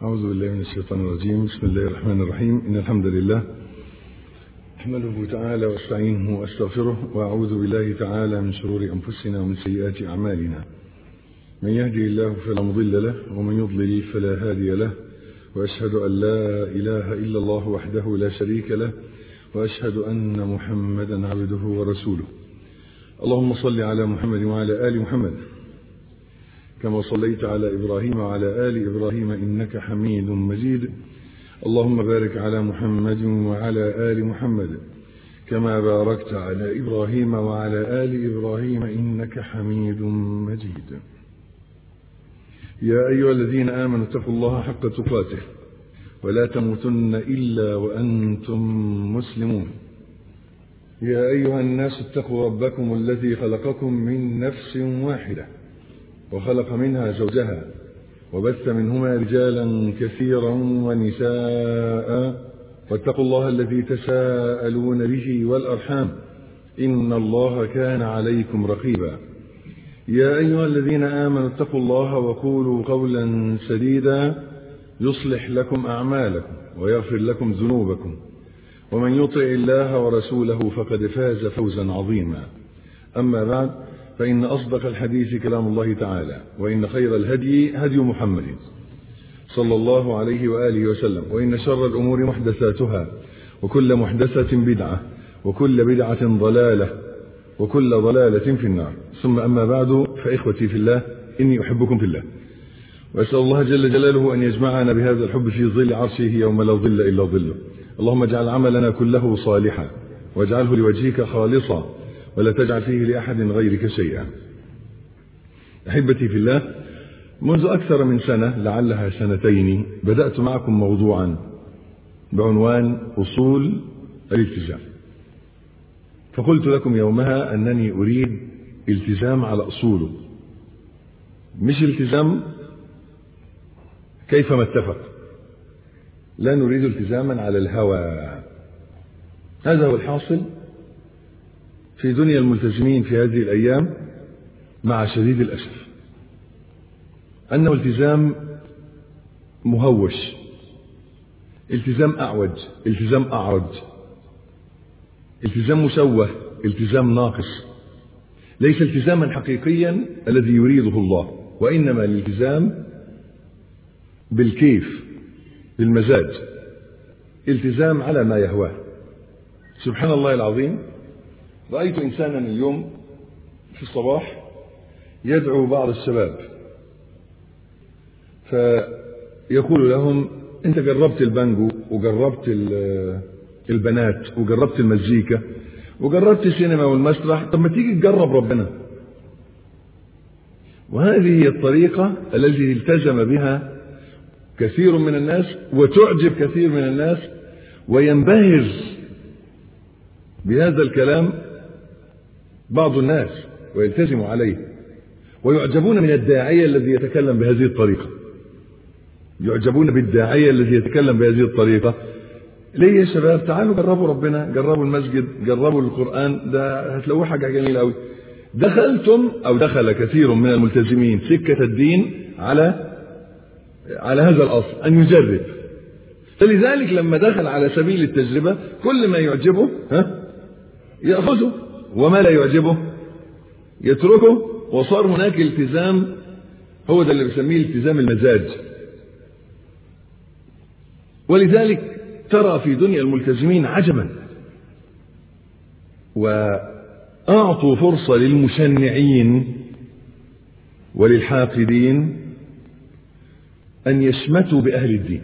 أعوذ بالله من الشيطان الرجيم بسم الله الرحمن الرحيم إن الحمد لله أحمده تعالى واستعينه وأستغفره وأعوذ بالله تعالى من شرور أنفسنا ومن سيئات أعمالنا من يهدي الله فلا مضل له ومن يضلل فلا هادي له وأشهد أن لا إله إلا الله وحده لا شريك له وأشهد أن محمدا عبده ورسوله اللهم صل على محمد وعلى آل محمد كما صليت على إبراهيم وعلى آل إبراهيم إنك حميد مجيد اللهم بارك على محمد وعلى آل محمد كما باركت على إبراهيم وعلى آل إبراهيم إنك حميد مجيد يا أيها الذين آمنوا اتقوا الله حق تقاته ولا تموتن إلا وأنتم مسلمون يا أيها الناس اتقوا ربكم الذي خلقكم من نفس واحدة وخلق منها زوجها وبث منهما رجالا كثيرا ونساء واتقوا الله الذي تساءلون به والأرحام إن الله كان عليكم رقيبا يا أيها الذين آمنوا اتقوا الله وقولوا قولا سديدا يصلح لكم أعمالكم ويغفر لكم ذنوبكم ومن يطع الله ورسوله فقد فاز فوزا عظيما أما بعد فإن أصدق الحديث كلام الله تعالى وإن خير الهدي هدي محمد صلى الله عليه وآله وسلم وإن شر الأمور محدثاتها وكل محدثة بدعة وكل بدعة ضلالة وكل ضلالة في النار ثم أما بعد فإخوتي في الله إني أحبكم في الله وأسأل الله جل جلاله أن يجمعنا بهذا الحب في ظل عرشه يوم لا ظل إلا ظله اللهم اجعل عملنا كله صالحا واجعله لوجهك خالصا ولا تجعل فيه لأحد غيرك شيئا أحبتي في الله منذ أكثر من سنة لعلها سنتين بدأت معكم موضوعا بعنوان أصول الالتزام فقلت لكم يومها أنني أريد التزام على أصوله مش التزام كيفما اتفق لا نريد التزاما على الهوى هذا هو الحاصل في دنيا الملتزمين في هذه الأيام مع شديد الأسف أنه التزام مهوش التزام أعوج التزام أعرج التزام مشوه التزام ناقص ليس التزاما حقيقيا الذي يريده الله وإنما الالتزام بالكيف بالمزاج التزام على ما يهواه سبحان الله العظيم رأيت إنسانا اليوم في الصباح يدعو بعض الشباب فيقول لهم أنت جربت البانجو وجربت البنات وجربت المزيكا وجربت السينما والمسرح طب ما تيجي تجرب ربنا وهذه هي الطريقة التي التزم بها كثير من الناس وتعجب كثير من الناس وينبهر بهذا الكلام بعض الناس ويلتزم عليه ويعجبون من الداعية الذي يتكلم بهذه الطريقة يعجبون بالداعية الذي يتكلم بهذه الطريقة ليه يا شباب تعالوا جربوا ربنا جربوا المسجد جربوا القرآن ده هتلاقوه حاجة جميلة قوي دخلتم أو دخل كثير من الملتزمين سكة الدين على على هذا الأصل أن يجرب فلذلك لما دخل على سبيل التجربة كل ما يعجبه ها يأخذه وما لا يعجبه يتركه وصار هناك التزام هو ده اللي بسميه التزام المزاج ولذلك ترى في دنيا الملتزمين عجبا وأعطوا فرصة للمشنعين وللحاقدين أن يشمتوا بأهل الدين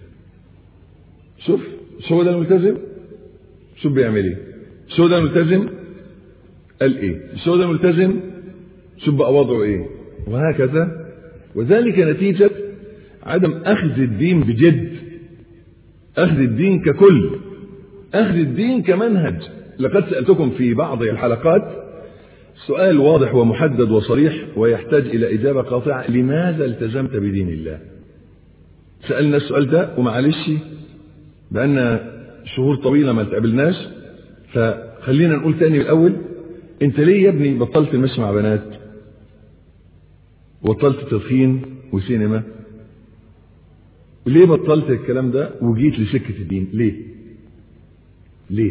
شوف شو هو ده الملتزم شوف بيعمل ايه شو ده الملتزم قال ايه شو ده الملتزم شوف بقى وضعه ايه وهكذا وذلك نتيجة عدم أخذ الدين بجد أخذ الدين ككل أخذ الدين كمنهج لقد سألتكم في بعض الحلقات سؤال واضح ومحدد وصريح ويحتاج إلى إجابة قاطعة لماذا التزمت بدين الله سألنا السؤال ده ومعلش بأن شهور طويلة ما تقابلناش فخلينا نقول تاني الأول انت ليه يا ابني بطلت المشي مع بنات بطلت تدخين وسينما ليه بطلت الكلام ده وجيت لسكة الدين ليه ليه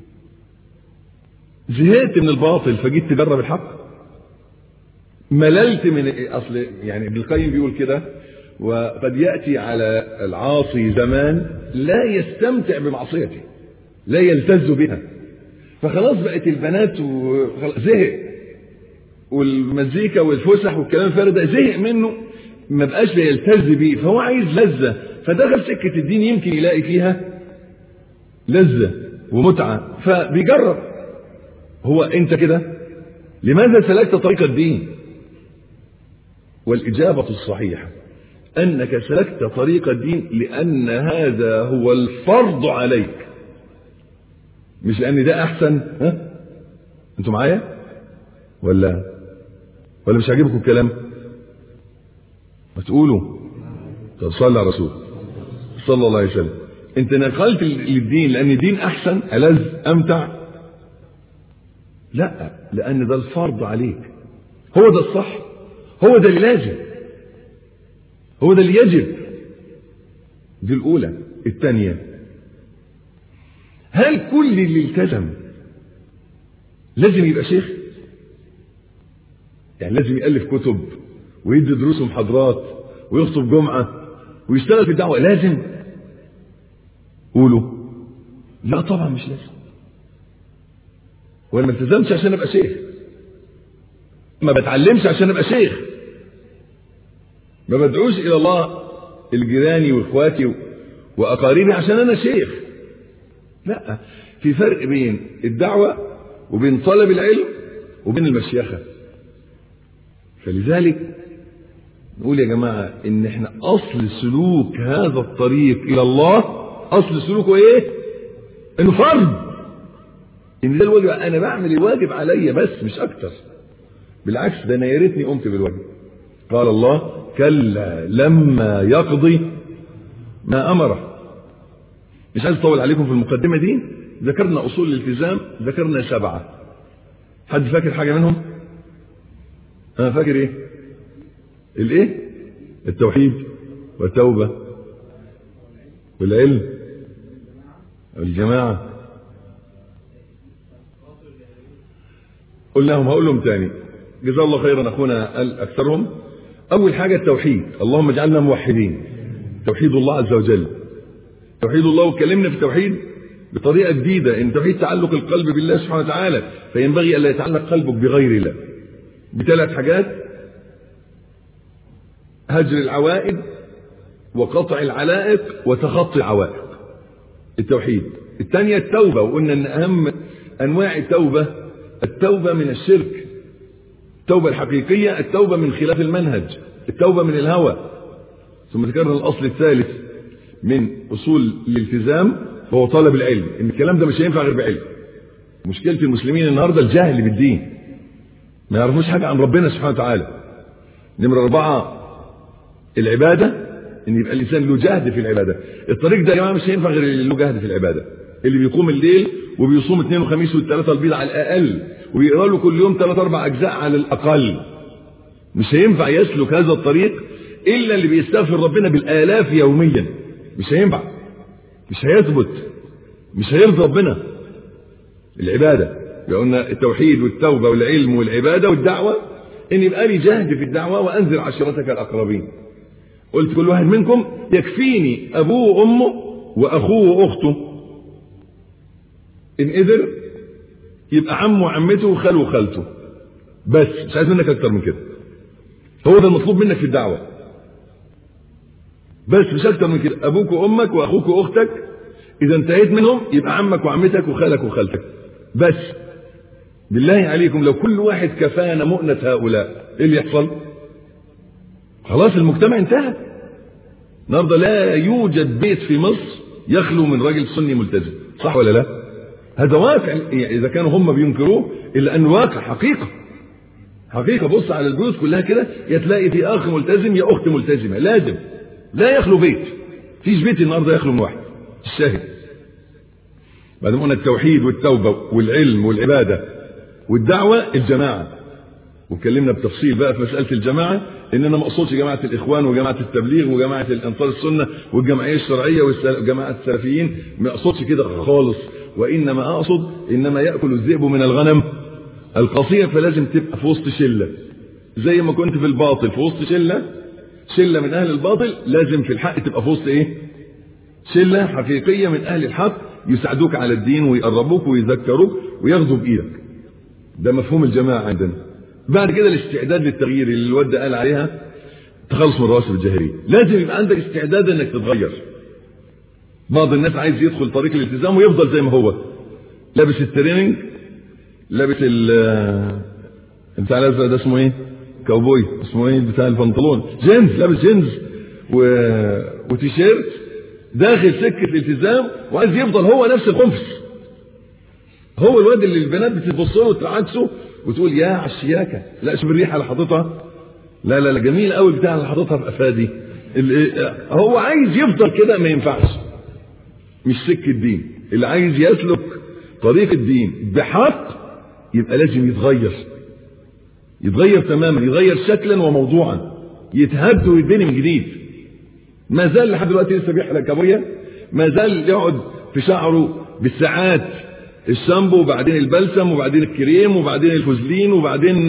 زهقت من الباطل فجيت تجرب الحق مللت من اصل يعني ابن القيم بيقول كده وقد ياتي على العاصي زمان لا يستمتع بمعصيته لا يلتز بها فخلاص بقت البنات زهق والمزيكا والفسح والكلام الفارغ ده زهق منه ما بقاش بيلتز بيه فهو عايز لذة فدخل سكة الدين يمكن يلاقي فيها لذة ومتعة فبيجرب هو انت كده لماذا سلكت طريق الدين والإجابة الصحيحة أنك سلكت طريق الدين لأن هذا هو الفرض عليك مش لأن ده أحسن ها أنتوا معايا ولا ولا مش عاجبكم الكلام ما تقولوا طب صلى على رسول صلى الله عليه وسلم انت نقلت للدين لان الدين احسن الذ امتع لا لان ده الفرض عليك هو ده الصح هو ده اللي لازم هو ده اللي يجب دي الاولى الثانيه هل كل اللي التزم لازم يبقى شيخ يعني لازم يالف كتب ويدي دروس ومحاضرات ويخطب جمعه ويشتغل في الدعوه لازم قولوا لا طبعا مش لازم وانا ما التزمتش عشان ابقى شيخ ما بتعلمش عشان ابقى شيخ ما بدعوش الى الله الجيراني واخواتي واقاربي عشان انا شيخ لا في فرق بين الدعوه وبين طلب العلم وبين المشيخه فلذلك نقول يا جماعه ان احنا اصل سلوك هذا الطريق الى الله اصل سلوكه ايه انه فرض ان ده الواجب انا بعمل الواجب عليا بس مش اكتر بالعكس ده انا يا ريتني قمت بالواجب قال الله كلا لما يقضي ما امره مش عايز اطول عليكم في المقدمه دي ذكرنا اصول الالتزام ذكرنا سبعه حد فاكر حاجه منهم انا فاكر ايه الايه التوحيد والتوبه والعلم والجماعه قلناهم هقول لهم تاني جزاه الله خيرا اخونا قال اكثرهم اول حاجه التوحيد اللهم اجعلنا موحدين توحيد الله عز وجل توحيد الله واتكلمنا في التوحيد بطريقه جديده ان توحيد تعلق القلب بالله سبحانه وتعالى فينبغي الا يتعلق قلبك بغير الله بثلاث حاجات هجر العوائد وقطع العلائق وتخطي العوائق التوحيد الثانيه التوبه وقلنا ان اهم انواع التوبه التوبه من الشرك التوبه الحقيقيه التوبه من خلاف المنهج التوبه من الهوى ثم ذكرنا الاصل الثالث من اصول الالتزام هو طلب العلم ان الكلام ده مش هينفع غير بعلم مشكله المسلمين النهارده الجهل بالدين ما يعرفوش حاجه عن ربنا سبحانه وتعالى نمره اربعه العباده ان يبقى الانسان له جهد في العباده الطريق ده يا جماعه مش هينفع غير اللي له جهد في العباده اللي بيقوم الليل وبيصوم اثنين وخميس والثلاثه البيض على الاقل ويقرا له كل يوم ثلاث اربع اجزاء على الاقل مش هينفع يسلك هذا الطريق الا اللي بيستغفر ربنا بالالاف يوميا مش هينفع مش هيثبت مش هيرضي ربنا العباده قلنا التوحيد والتوبه والعلم والعباده والدعوه ان يبقى لي جهد في الدعوه وانذر عشيرتك الاقربين قلت كل واحد منكم يكفيني ابوه وامه واخوه واخته ان قدر يبقى عمه وعمته وخاله وخالته بس مش عايز منك اكتر من كده هو ده المطلوب منك في الدعوه بس مش اكتر من كده ابوك وامك واخوك واختك اذا انتهيت منهم يبقى عمك وعمتك وخالك وخالتك بس بالله عليكم لو كل واحد كفانا مؤنة هؤلاء ايه اللي يحصل خلاص المجتمع انتهى النهارده لا يوجد بيت في مصر يخلو من راجل سني ملتزم صح ولا لا هذا واقع يعني اذا كانوا هم بينكروه الا انه واقع حقيقه حقيقه بص على البيوت كلها كده يا تلاقي في اخ ملتزم يا اخت ملتزمه لازم لا يخلو بيت فيش بيت النهارده يخلو من واحد الشاهد بعد ما قلنا التوحيد والتوبه والعلم والعباده والدعوه الجماعه واتكلمنا بتفصيل بقى في مساله الجماعه ان انا ما اقصدش جماعه الاخوان وجماعه التبليغ وجماعه الانصار السنه والجمعيه الشرعيه وجماعه السلفيين ما اقصدش كده خالص وانما اقصد انما ياكل الذئب من الغنم القصيه فلازم تبقى في وسط شله زي ما كنت في الباطل في وسط شله شله من اهل الباطل لازم في الحق تبقى في وسط ايه شله حقيقيه من اهل الحق يساعدوك على الدين ويقربوك ويذكروك وياخدوا بايدك ده مفهوم الجماعه عندنا بعد كده الاستعداد للتغيير اللي الواد ده قال عليها تخلص من الرواسب الجاهليه لازم يبقى عندك استعداد انك تتغير بعض الناس عايز يدخل طريق الالتزام ويفضل زي ما هو لابس التريننج لابس ال بتاع الازرق ده اسمه ايه؟ كاوبوي اسمه ايه بتاع البنطلون جينز لابس جينز و... وتيشيرت داخل سكه الالتزام وعايز يفضل هو نفس القنفس هو الواد اللي البنات بتبص له وتعاكسه وتقول يا على الشياكه لا شوف الريحه اللي حاططها لا لا لا جميل قوي بتاع اللي حاططها في افادي هو عايز يفضل كده ما ينفعش مش سكه الدين اللي عايز يسلك طريق الدين بحق يبقى لازم يتغير يتغير تماما يغير شكلا وموضوعا يتهد ويتبني من جديد ما زال لحد دلوقتي لسه بيحلق كابوريا ما زال يقعد في شعره بالساعات الشامبو وبعدين البلسم وبعدين الكريم وبعدين الفوزلين وبعدين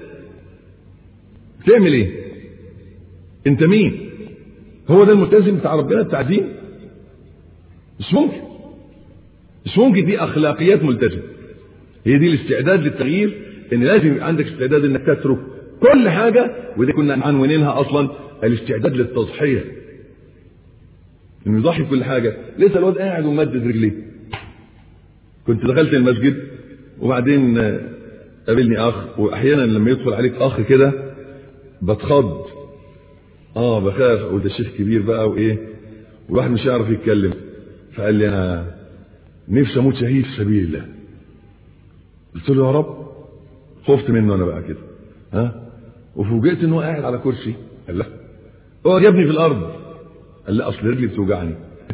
تعمل ايه انت مين هو ده الملتزم بتاع ربنا بتاع دين مش ممكن مش ممكن دي اخلاقيات ملتزم هي دي الاستعداد للتغيير ان لازم يبقى عندك استعداد انك تترك كل حاجه ودي كنا عنوانينها اصلا الاستعداد للتضحيه انه يضحي بكل حاجه لسه الواد قاعد ومدد رجليه كنت دخلت المسجد وبعدين قابلني اخ واحيانا لما يدخل عليك اخ كده بتخض اه بخاف وده شيخ كبير بقى وايه والواحد مش هيعرف يتكلم فقال لي انا نفسي اموت شهيد في سبيل الله قلت له يا رب خفت منه انا بقى كده ها وفوجئت ان هو قاعد على كرسي قال لا اقعد يا ابني في الارض قال لا اصل رجلي بتوجعني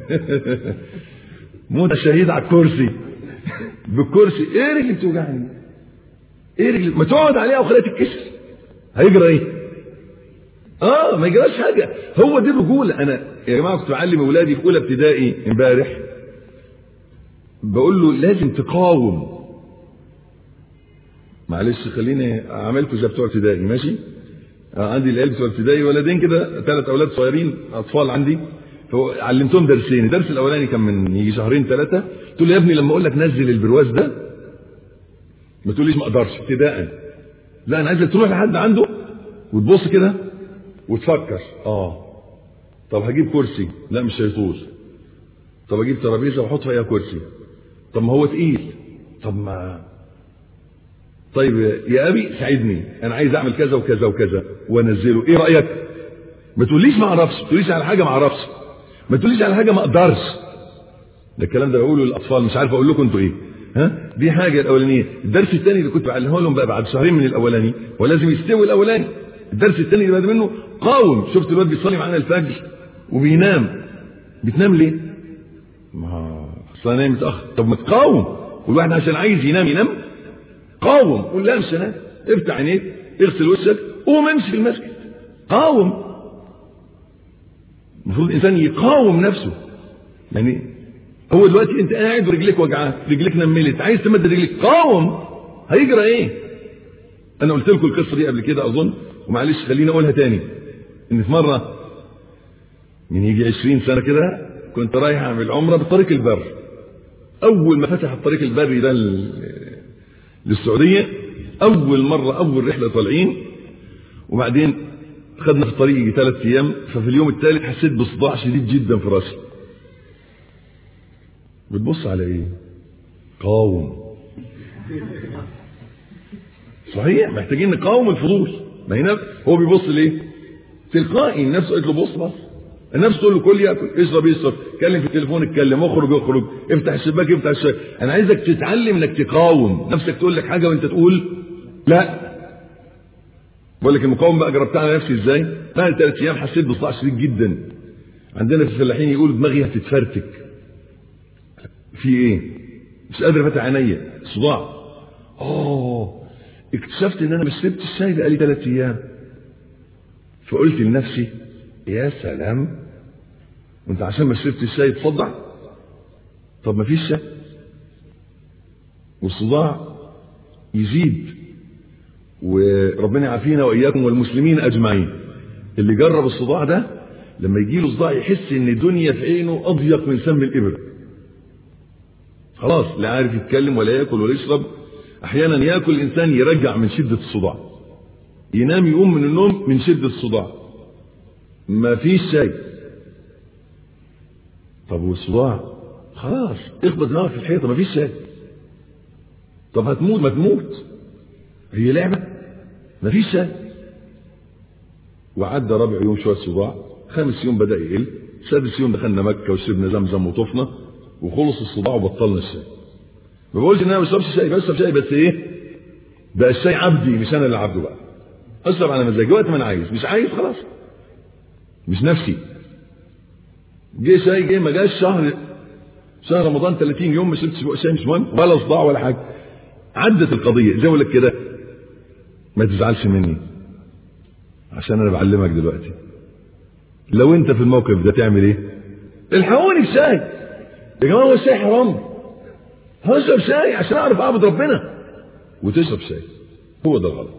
موت شهيد على الكرسي بالكرسي ايه رجلي بتوجعني ايه رجلي ما تقعد عليها وخليها تتكسر هيجرى ايه اه ما يجراش حاجه هو دي الرجوله انا يا جماعه كنت بعلم اولادي في اولى ابتدائي امبارح بقول له لازم تقاوم معلش خليني اعملكم زي بتوع ابتدائي ماشي آه عندي العيال بتوع ابتدائي ولدين كده ثلاث اولاد صغيرين اطفال عندي علمتهم درسين الدرس الاولاني كان من يجي شهرين ثلاثه قلت له يا ابني لما اقول لك نزل البرواز ده ما تقوليش ما اقدرش ابتداء لا انا عايزك تروح لحد عنده وتبص كده وتفكر اه طب هجيب كرسي لا مش هيطول طب اجيب ترابيزه واحط فيها كرسي طب ما هو تقيل طب ما طيب يا ابي ساعدني انا عايز اعمل كذا وكذا وكذا وانزله ايه رايك ما تقوليش ما اعرفش ما تقوليش على حاجه ما اعرفش ما تقوليش على حاجه ما اقدرش ده الكلام ده بقوله للاطفال مش عارف اقول لكم انتوا ايه ها دي حاجه الاولانيه الدرس الثاني اللي كنت بعلمه لهم بقى بعد شهرين من الاولاني هو لازم يستوي الاولاني الدرس الثاني اللي بعد منه قاوم شفت الواد بيصلي معانا الفجر وبينام بتنام ليه ما اصل انا نايم متاخر طب ما تقاوم والواحد عشان عايز ينام ينام قاوم قول لا مش هنام افتح عينيك اغسل وشك قوم امشي في المسجد قاوم المفروض الانسان يقاوم نفسه يعني هو دلوقتي انت قاعد ورجليك وجعاك رجليك نملت عايز تمد رجليك قاوم هيجرى ايه انا قلت لكم القصه دي قبل كده اظن ومعلش خليني اقولها تاني ان في مره من يجي 20 سنه كده كنت رايح اعمل عمره بالطريق البر اول ما فتح الطريق البري ده للسعوديه اول مره اول رحله طالعين وبعدين خدنا في الطريق يجي ثلاث ايام ففي اليوم الثالث حسيت بصداع شديد جدا في راسي بتبص على ايه قاوم صحيح محتاجين نقاوم الفضول ما هنا هو بيبص ليه تلقائي النفس قالت له بص بص النفس تقول له كل ياكل اشرب يشرب اتكلم في التليفون اتكلم اخرج اخرج افتح الشباك افتح الشباك انا عايزك تتعلم انك تقاوم نفسك تقول لك حاجه وانت تقول لا بقول لك المقاومه بقى جربتها على نفسي ازاي بعد ثلاث ايام حسيت بصداع شديد جدا عندنا في الفلاحين يقولوا دماغي هتتفرتك في ايه مش قادر افتح عينيا صداع اه اكتشفت ان انا مش شربت الشاي بقالي ثلاث ايام فقلت لنفسي يا سلام وانت عشان ما شربت الشاي تصدع طب ما فيش شاي والصداع يزيد وربنا يعافينا واياكم والمسلمين اجمعين اللي جرب الصداع ده لما يجي له صداع يحس ان الدنيا في عينه اضيق من سم الابره خلاص لا عارف يتكلم ولا ياكل ولا يشرب احيانا ياكل الانسان يرجع من شده الصداع ينام يقوم من النوم من شده الصداع ما فيش شاي طب والصداع خلاص اخبط دماغك في الحيطه ما فيش شاي طب هتموت ما تموت هي لعبه ما فيش شاي وعدى رابع يوم شويه صداع خامس يوم بدا يقل سادس يوم دخلنا مكه وشربنا زمزم وطفنا وخلص الصداع وبطلنا الشاي ما بقولش ان انا ما بشربش شاي بشرب شاي بس ايه بقى الشاي عبدي مش انا اللي عبده بقى اشرب على مزاجي وقت ما انا عايز مش عايز خلاص مش نفسي جه شاي جه ما جاش شهر شهر رمضان 30 يوم ما شربتش شاي مش مهم ولا صداع ولا حاجه عدت القضيه زي ما لك كده ما تزعلش مني عشان انا بعلمك دلوقتي لو انت في الموقف ده تعمل ايه الحقوني بشاي يا جماعه هو الشاي حرام هشرب شاي عشان اعرف اعبد ربنا وتشرب شاي هو ده الغلط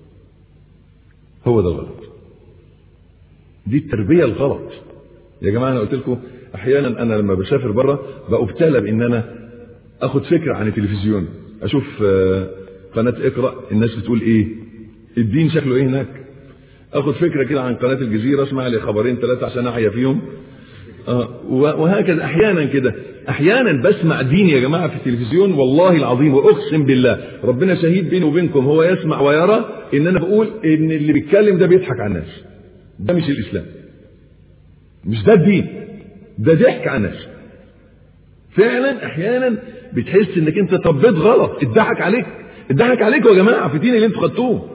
هو ده الغلط دي التربيه الغلط يا جماعه انا قلت لكم احيانا انا لما بسافر بره بابتلى بان انا اخد فكره عن التلفزيون اشوف قناه اقرا الناس بتقول ايه الدين شكله ايه هناك اخد فكره كده عن قناه الجزيره اسمع لي خبرين ثلاثه عشان احيا فيهم آه وهكذا احيانا كده احيانا بسمع دين يا جماعه في التلفزيون والله العظيم واقسم بالله ربنا شهيد بيني وبينكم هو يسمع ويرى ان انا بقول ان اللي بيتكلم ده بيضحك على الناس ده مش الاسلام مش ده الدين ده ضحك على الناس فعلا احيانا بتحس انك انت طبيت غلط اتضحك عليك اتضحك عليكم يا جماعه في الدين اللي انتوا خدتوه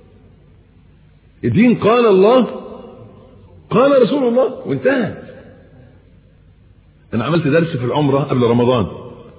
الدين قال الله قال رسول الله وانتهى انا عملت درس في العمره قبل رمضان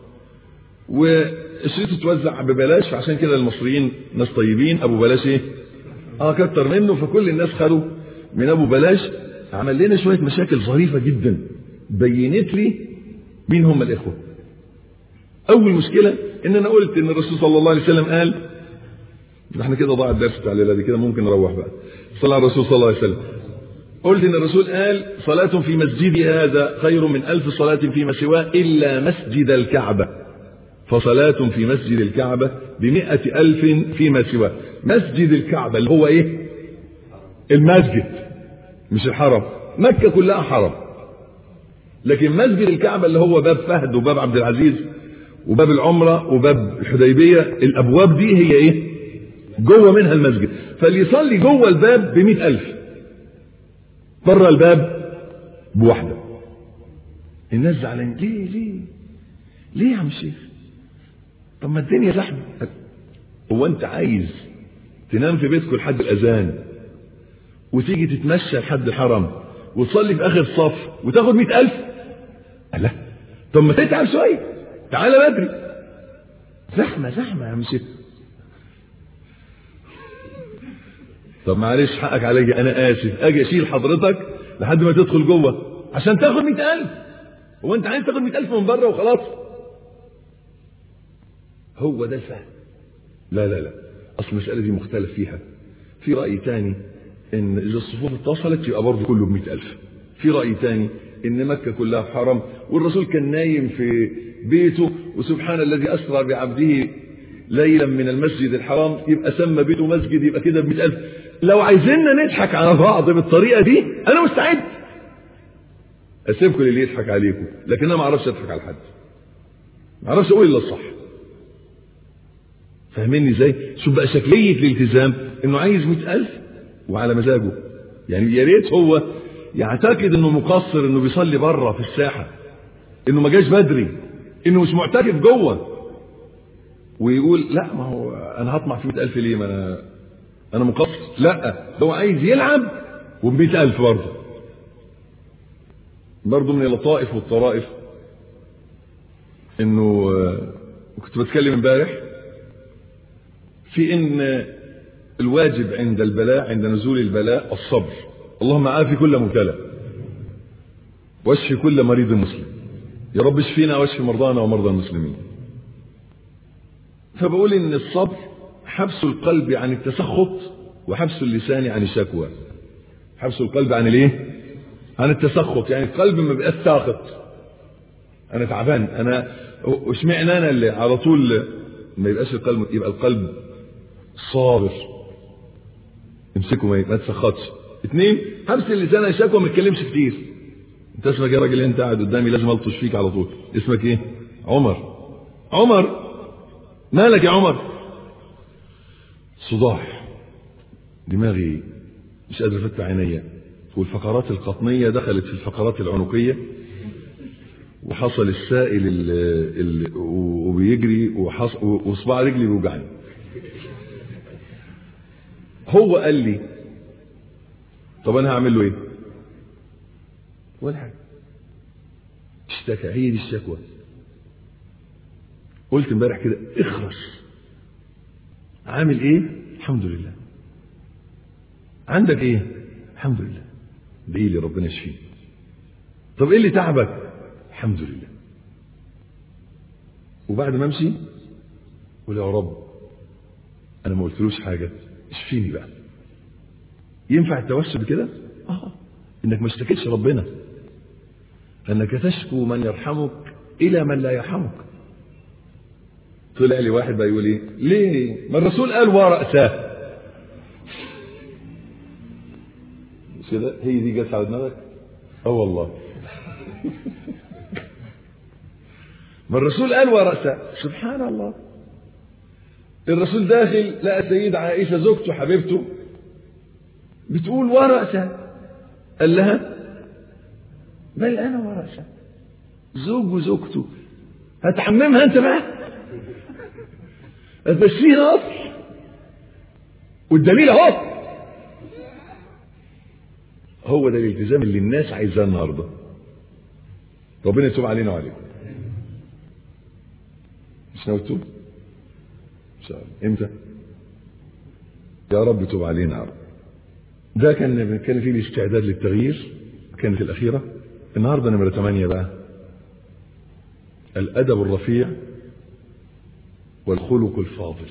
والشريط اتوزع ببلاش فعشان كده المصريين ناس طيبين ابو بلاش ايه اه كتر منه فكل الناس خدوا من ابو بلاش عمل لنا شويه مشاكل ظريفه جدا بينت لي مين هم الاخوه اول مشكله ان انا قلت ان الرسول صلى الله عليه وسلم قال احنا كده ضاع الدرس بتاع الليله دي كده ممكن نروح بقى صلى على الرسول صلى الله عليه وسلم قلت ان الرسول قال صلاة في مسجدي هذا خير من ألف صلاة فيما سواه إلا مسجد الكعبة فصلاة في مسجد الكعبة بمئة ألف فيما سواه مسجد الكعبة اللي هو إيه المسجد مش الحرم مكة كلها حرم لكن مسجد الكعبة اللي هو باب فهد وباب عبد العزيز وباب العمرة وباب الحديبية الأبواب دي هي إيه جوه منها المسجد فاللي يصلي جوه الباب بمئة ألف بره الباب بواحدة الناس زعلانين ليه ليه ليه يا عم الشيخ طب ما الدنيا زحمة هو انت عايز تنام في بيتكم لحد الأذان وتيجي تتمشى لحد الحرم وتصلي في آخر الصف وتاخد مئة ألف لا طب ما تتعب شوية تعالى بدري زحمة زحمة يا عم الشيخ طب معلش حقك عليا انا اسف اجي اشيل حضرتك لحد ما تدخل جوه عشان تاخد مئة ألف هو انت عايز تاخد مئة ألف من بره وخلاص هو ده الفهم لا لا لا اصل المسألة دي مختلف فيها في رأي تاني ان اذا الصفوف اتصلت يبقى برضه كله بمئة ألف في رأي تاني ان مكة كلها حرم والرسول كان نايم في بيته وسبحان الذي اسرى بعبده ليلا من المسجد الحرام يبقى سمى بيته مسجد يبقى كده بمئة ألف لو عايزيننا نضحك على بعض بالطريقة دي أنا مستعد أسيبكم للي يضحك عليكم لكن أنا ما أعرفش أضحك على حد ما أعرفش أقول إلا الصح فاهميني ازاي؟ شوف بقى شكلية الالتزام إنه عايز مئة ألف وعلى مزاجه يعني يا ريت هو يعتقد إنه مقصر إنه بيصلي بره في الساحة إنه ما جاش بدري إنه مش معتكف جوه ويقول لا ما هو انا هطمع في 100000 ليه ما انا انا مقصر لا هو عايز يلعب وب 100000 برضه برضه من اللطائف والطرائف انه كنت بتكلم امبارح في ان الواجب عند البلاء عند نزول البلاء الصبر اللهم عافي كل مبتلى واشفي كل مريض مسلم يا رب اشفينا واشفي مرضانا ومرضى المسلمين فبقول ان الصبر حبس القلب عن التسخط وحبس اللسان عن الشكوى حبس القلب عن الايه عن التسخط يعني القلب ما بيبقاش ساخط انا تعبان انا اشمعنى انا اللي على طول ما يبقاش القلب يبقى القلب صابر امسكه ما تسخطش اثنين حبس اللسان عن الشكوى ما تتكلمش كتير انت اسمك يا راجل انت قاعد قدامي لازم الطش فيك على طول اسمك ايه عمر عمر مالك يا عمر صداع دماغي مش قادر افتح عينيا والفقرات القطنية دخلت في الفقرات العنقية وحصل السائل ال ال وبيجري وصباع رجلي بيوجعني هو قال لي طب انا هعمل له ايه ولا حاجه اشتكى هي دي الشكوى قلت امبارح كده اخرس عامل ايه الحمد لله عندك ايه الحمد لله ادعي لي ربنا يشفيك طب ايه اللي تعبك الحمد لله وبعد ما امشي قول يا رب انا ما قلتلوش حاجه اشفيني بقى ينفع التوسل كده اه انك ما اشتكيتش ربنا انك تشكو من يرحمك الى من لا يرحمك طلع لي واحد بقى يقول ايه ليه ما الرسول قال ورأساه مش كده هي دي جت على دماغك اه والله ما الرسول قال ورأساه سبحان الله الرسول داخل لقى سيدة عائشة زوجته حبيبته بتقول ورأسه قال لها بل أنا ورأسه زوج وزوجته هتحممها أنت بقى هتمشيها أصل والدليل أهو هو ده الالتزام اللي الناس عايزاه النهارده ربنا يتوب علينا وعليكم مش ناوي تتوب؟ ان شاء الله امتى؟ يا رب تب علينا يا رب ده كان كان فيه الاستعداد للتغيير كانت الأخيرة النهاردة نمرة 8 بقى الأدب الرفيع والخلق الفاضل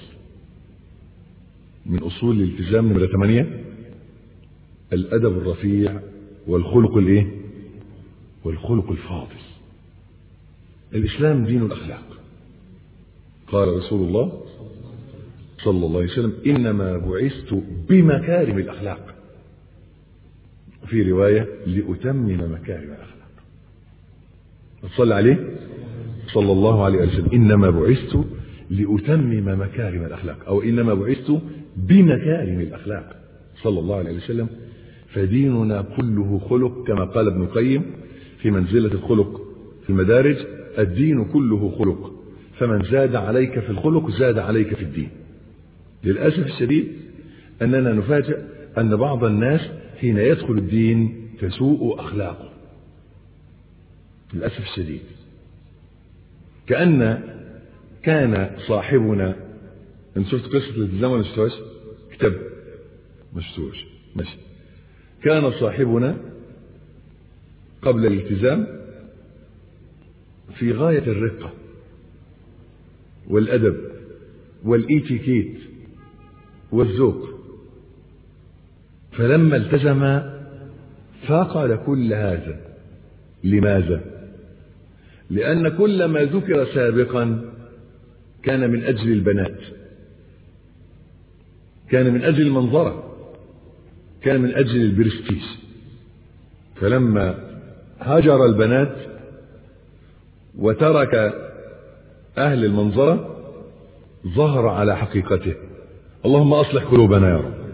من أصول الالتزام نمرة 8 الأدب الرفيع والخلق الإيه؟ والخلق الفاضل الإسلام دين الأخلاق قال رسول الله صلى الله عليه وسلم إنما بعثت بمكارم الأخلاق في رواية لأتمم مكارم الأخلاق صلى عليه صلى الله عليه وسلم إنما بعثت لأتمم مكارم الأخلاق أو إنما بعثت بمكارم الأخلاق صلى الله عليه وسلم فديننا كله خلق كما قال ابن القيم في منزلة الخلق في المدارج الدين كله خلق فمن زاد عليك في الخلق زاد عليك في الدين للأسف الشديد أننا نفاجأ أن بعض الناس حين يدخل الدين تسوء أخلاقه للأسف الشديد كأن كان صاحبنا انت شفت قصة الالتزام ولا شفتوهاش؟ كتاب ما شفتوهاش ماشي كان صاحبنا قبل الالتزام في غاية الرقة والأدب والإيتيكيت والذوق فلما التزم فقد كل هذا لماذا لأن كل ما ذكر سابقا كان من أجل البنات كان من أجل المنظرة كان من أجل البرستيج فلما هجر البنات وترك أهل المنظرة ظهر على حقيقته اللهم أصلح قلوبنا يا رب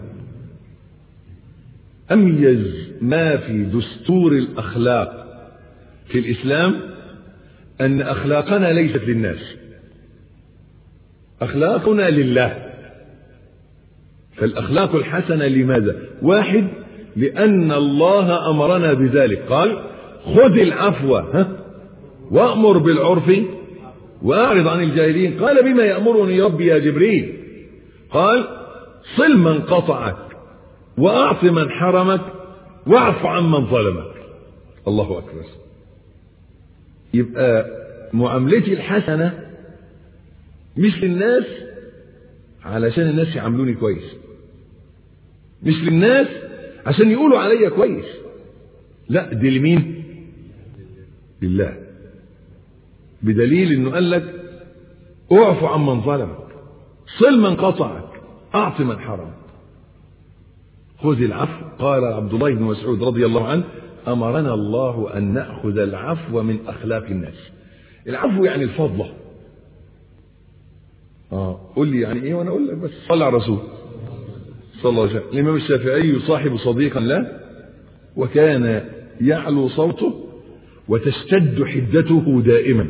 أميز ما في دستور الأخلاق في الإسلام أن أخلاقنا ليست للناس أخلاقنا لله فالأخلاق الحسنة لماذا واحد لأن الله أمرنا بذلك قال خذ العفو ها وأمر بالعرف وأعرض عن الجاهلين قال بما يأمرني ربي يا جبريل قال صل من قطعك وأعط من حرمك واعف عمن ظلمك الله أكبر يبقى معاملتي الحسنة مش للناس علشان الناس يعاملوني كويس مش للناس عشان يقولوا عليا كويس لا دي لمين لله بدليل انه قال لك اعف عمن ظلمك صل من قطعك اعط من حرمك خذ العفو قال عبد الله بن مسعود رضي الله عنه امرنا الله ان ناخذ العفو من اخلاق الناس العفو يعني الفضله اه قول لي يعني ايه وانا اقول لك بس صلى على الرسول صلى الله عليه وسلم الامام الشافعي يصاحب صديقا له وكان يعلو صوته وتشتد حدته دائما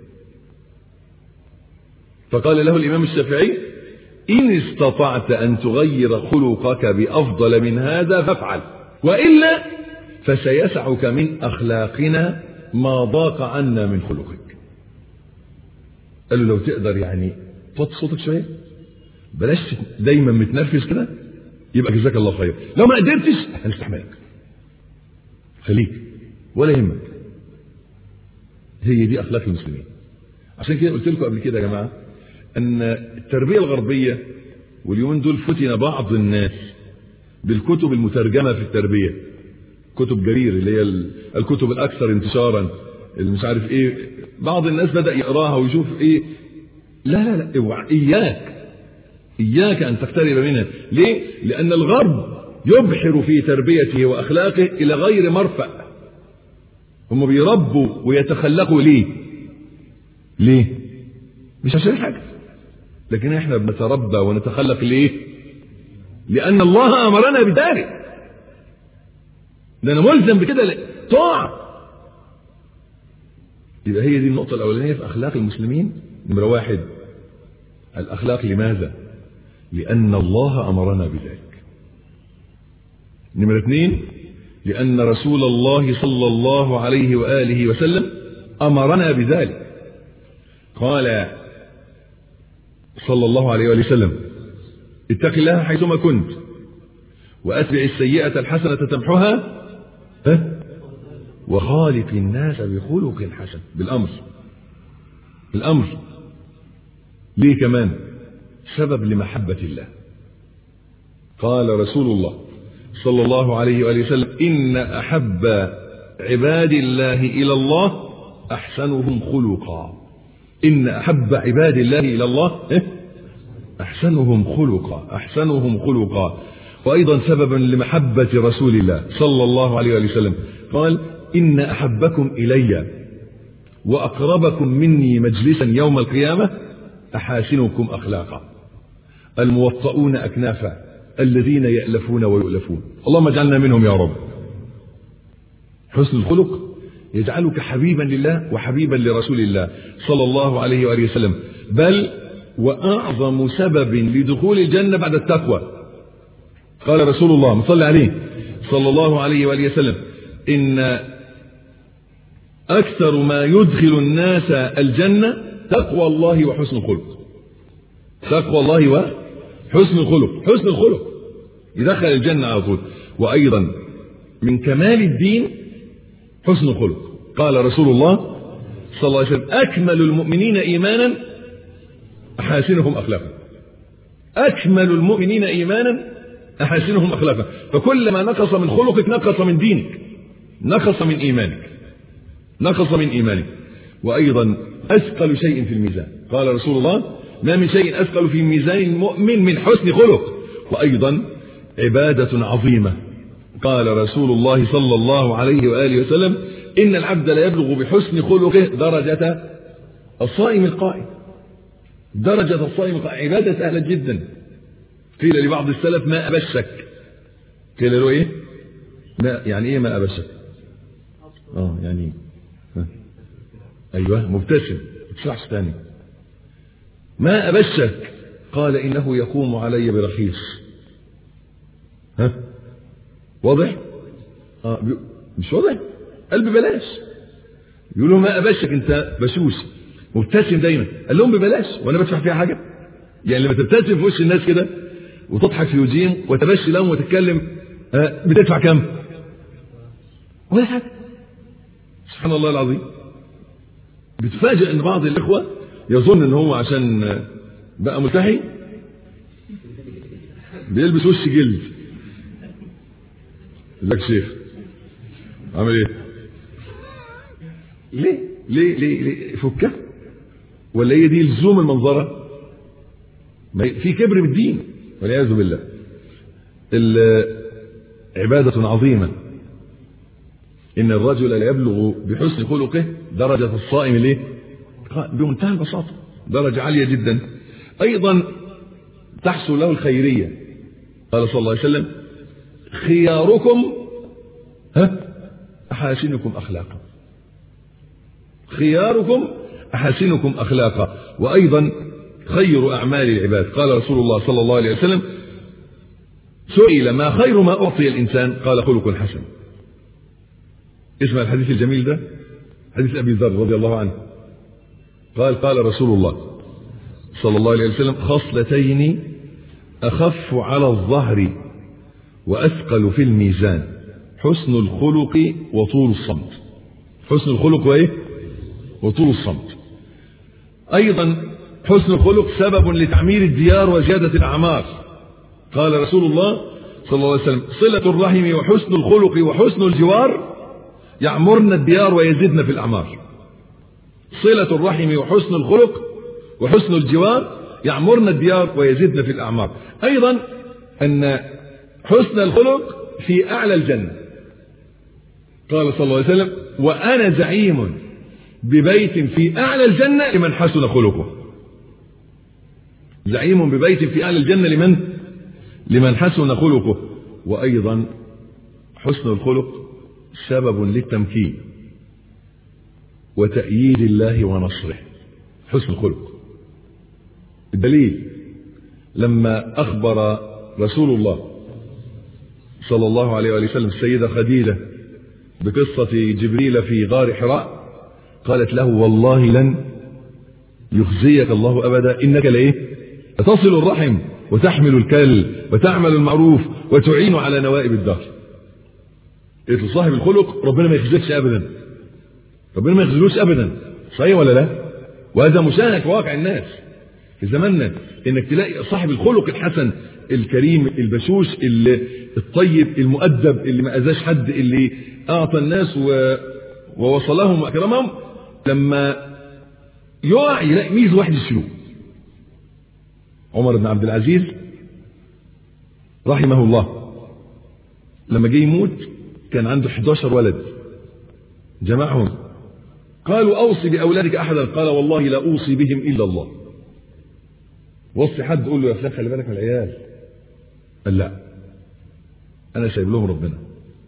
فقال له الامام الشافعي ان استطعت ان تغير خلقك بافضل من هذا فافعل والا فسيسعك من اخلاقنا ما ضاق عنا من خلقك قال له لو تقدر يعني توطي صوتك شويه بلاش دايما متنرفز كده يبقى جزاك الله خير لو ما قدرتش هنستحملك خليك ولا يهمك هي دي اخلاق المسلمين عشان كده قلت لكم قبل كده يا جماعه ان التربيه الغربيه واليومين دول فتن بعض الناس بالكتب المترجمه في التربيه كتب جرير اللي هي الكتب الاكثر انتشارا اللي مش عارف ايه بعض الناس بدا يقراها ويشوف ايه لا لا لا اوعى اياك اياك ان تقترب منها ليه لان الغرب يبحر في تربيته واخلاقه الى غير مرفأ هم بيربوا ويتخلقوا ليه ليه مش عشان حاجه لكن احنا بنتربى ونتخلق ليه لان الله امرنا بذلك ده انا ملزم بكده طاعه يبقى هي دي النقطه الاولانيه في اخلاق المسلمين نمره واحد الاخلاق لماذا لان الله امرنا بذلك نمره اثنين لان رسول الله صلى الله عليه واله وسلم امرنا بذلك قال صلى الله عليه وآله وسلم اتق الله حيثما كنت وأتبع السيئة الحسنة تمحها ها وخالق الناس بخلق حسن بالأمر الأمر ليه كمان سبب لمحبة الله قال رسول الله صلى الله عليه وآله وسلم إن أحب عباد الله إلى الله أحسنهم خلقا إن أحب عباد الله إلى الله أحسنهم خلقا أحسنهم خلقا وأيضا سببا لمحبة رسول الله صلى الله عليه وسلم قال إن أحبكم إلي وأقربكم مني مجلسا يوم القيامة أحاسنكم أخلاقا الموطؤون أكنافا الذين يألفون ويؤلفون اللهم اجعلنا منهم يا رب حسن الخلق يجعلك حبيبا لله وحبيبا لرسول الله صلى الله عليه وآله وسلم بل وأعظم سبب لدخول الجنة بعد التقوى قال رسول الله صلى عليه صلى الله عليه وآله وسلم إن أكثر ما يدخل الناس الجنة تقوى الله وحسن الخلق تقوى الله وحسن الخلق حسن الخلق يدخل الجنة على طول وأيضا من كمال الدين حسن الخلق قال رسول الله صلى الله عليه وسلم أكمل المؤمنين إيمانا أحاسنهم أخلاقا أكمل المؤمنين إيمانا أحاسنهم أخلاقا فكلما نقص من خلقك نقص من دينك نقص من إيمانك نقص من إيمانك وأيضا أثقل شيء في الميزان قال رسول الله ما من شيء أثقل في ميزان المؤمن من حسن خلق وأيضا عبادة عظيمة قال رسول الله صلى الله عليه وآله وسلم إن العبد لا يبلغ بحسن خلقه درجة الصائم القائم درجة الصائم القائم عبادة سهلة جدا قيل لبعض السلف ما أبشك قيل له إيه ما يعني إيه ما أبشك آه يعني ها. أيوه مبتسم تشرحش تاني ما أبشك قال إنه يقوم علي برخيص ها واضح آه بي... مش واضح قال ببلاش يقول لهم ما ابشك انت بشوش مبتسم دايما قال لهم ببلاش وانا بدفع فيها حاجه يعني لما تبتسم في وش الناس كده وتضحك في وجيهم وتبشي لهم وتتكلم آه، بتدفع كم ولا حاجة سبحان الله العظيم بتفاجئ ان بعض الاخوة يظن ان هو عشان آه، بقى ملتحي بيلبس وش جلد ازيك يا شيخ عامل ايه ليه ليه ليه, ليه؟ فكها ولا هي دي لزوم المنظره ما في كبر بالدين والعياذ بالله عبادة عظيمة إن الرجل لا يبلغ بحسن خلقه درجة الصائم ليه؟ بمنتهى البساطة درجة عالية جدا أيضا تحصل له الخيرية قال صلى الله عليه وسلم خياركم ها أحاسنكم أخلاقا خياركم أحاسنكم أخلاقا وأيضا خير أعمال العباد قال رسول الله صلى الله عليه وسلم سئل ما خير ما أعطي الإنسان قال خلق حسن اسمع الحديث الجميل ده حديث أبي ذر رضي الله عنه قال قال رسول الله صلى الله عليه وسلم خصلتين أخف على الظهر وأثقل في الميزان حسن الخلق وطول الصمت حسن الخلق وإيه وطول الصمت أيضا حسن الخلق سبب لتعمير الديار وزيادة الأعمار قال رسول الله صلى الله عليه وسلم صلة الرحم وحسن الخلق وحسن الجوار يعمرن الديار ويزدن في الأعمار صلة الرحم وحسن الخلق وحسن الجوار يعمرن الديار ويزدن في الأعمار أيضا أن حسن الخلق في أعلى الجنة قال صلى الله عليه وسلم وأنا زعيم ببيت في أعلى الجنة لمن حسن خلقه زعيم ببيت في أعلى الجنة لمن لمن حسن خلقه وأيضا حسن الخلق سبب للتمكين وتأييد الله ونصره حسن الخلق الدليل لما أخبر رسول الله صلى الله عليه وآله وسلم السيدة خديجة بقصة جبريل في غار حراء قالت له والله لن يخزيك الله أبدا إنك لإيه تصل الرحم وتحمل الكل وتعمل المعروف وتعين على نوائب الدهر قلت له صاحب الخلق ربنا ما يخزيكش أبدا ربنا ما يخزلوش أبدا صحيح ولا لا وهذا مشاهد في واقع الناس في زماننا انك تلاقي صاحب الخلق الحسن الكريم البشوش اللي الطيب المؤدب اللي ما اذاش حد اللي اعطى الناس و... ووصلهم واكرمهم لما يقع يلاقي ميز واحد يشيله عمر بن عبد العزيز رحمه الله لما جه يموت كان عنده 11 ولد جمعهم قالوا اوصي باولادك احدا قال والله لا اوصي بهم الا الله وصي حد قول له يا فلان خلي بالك من العيال قال لا انا سايب لهم ربنا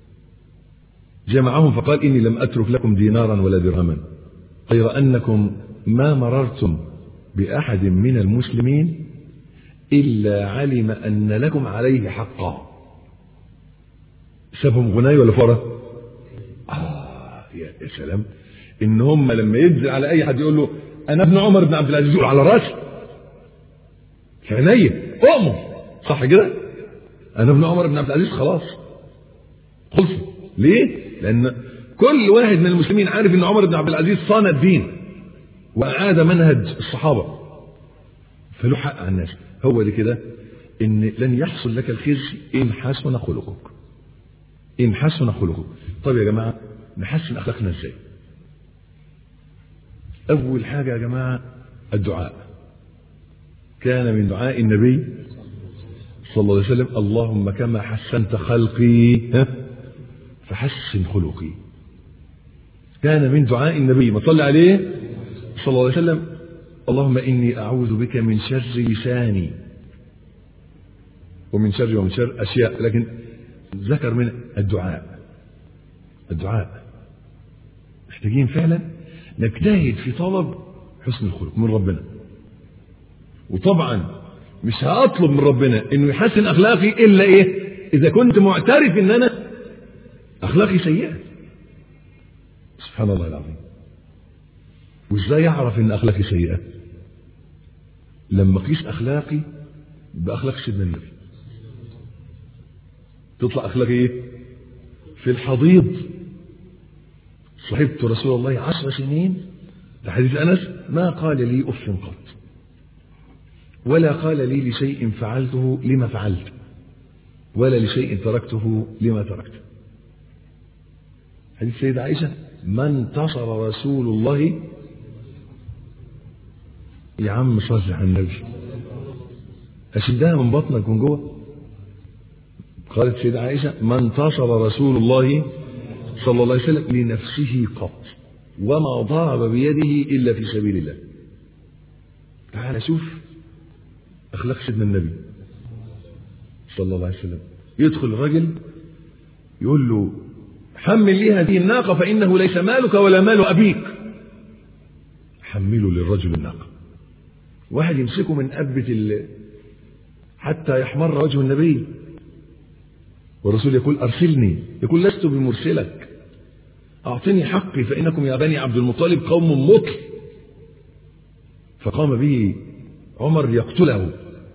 جمعهم فقال اني لم اترك لكم دينارا ولا درهما غير انكم ما مررتم باحد من المسلمين الا علم ان لكم عليه حقا سابهم غناي ولا فرة آه يا سلام ان هم لما ينزل على اي حد يقول له انا ابن عمر بن عبد العزيز يقول على راسي في عينيا اؤمر صح كده انا ابن عمر بن عبد العزيز خلاص خلص ليه لان كل واحد من المسلمين عارف ان عمر بن عبد العزيز صان الدين واعاد منهج الصحابه فله حق على الناس هو دي كده ان لن يحصل لك الخزي ان حسن خلقك ان حسن خلقك طيب يا جماعه نحسن اخلاقنا ازاي اول حاجه يا جماعه الدعاء كان من دعاء النبي صلى الله عليه وسلم اللهم كما حسنت خلقي فحسن خلقي كان من دعاء النبي ما صلى عليه صلى الله عليه وسلم اللهم إني أعوذ بك من شر لساني ومن شر ومن شر أشياء لكن ذكر من الدعاء الدعاء محتاجين فعلا نجتهد في طلب حسن الخلق من ربنا وطبعا مش هطلب من ربنا انه يحسن اخلاقي الا ايه اذا كنت معترف ان انا اخلاقي سيئه سبحان الله العظيم وازاي اعرف ان اخلاقي سيئه لما اقيس اخلاقي باخلاق سيدنا النبي تطلع أخلاق إيه في الحضيض صحبت رسول الله عشر سنين ده حديث أنس ما قال لي أف قط ولا قال لي لشيء فعلته لما فعلت ولا لشيء تركته لما تركت حديث السيدة عائشة ما انتصر رسول الله يا عم صلي على النبي أشدها من بطنك من جوه قالت سيدة عائشة ما انتصر رسول الله صلى الله عليه وسلم لنفسه قط وما ضرب بيده إلا في سبيل الله تعال شوف أخلاق سيدنا النبي صلى الله عليه وسلم يدخل الرجل يقول له حمل لي هذه الناقة فإنه ليس مالك ولا مال أبيك حملوا للرجل الناقة واحد يمسكه من أبة حتى يحمر وجه النبي والرسول يقول أرسلني يقول لست بمرسلك أعطني حقي فإنكم يا بني عبد المطلب قوم مطل فقام به عمر يقتله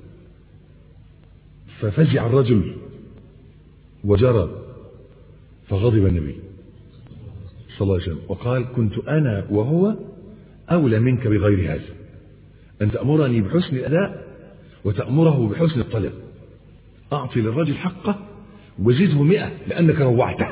ففزع الرجل وجرى فغضب النبي صلى الله عليه وسلم وقال كنت أنا وهو أولى منك بغير هذا أن تأمرني بحسن الأداء وتأمره بحسن الطلب أعطي للرجل حقه وزده مئة لأنك روعته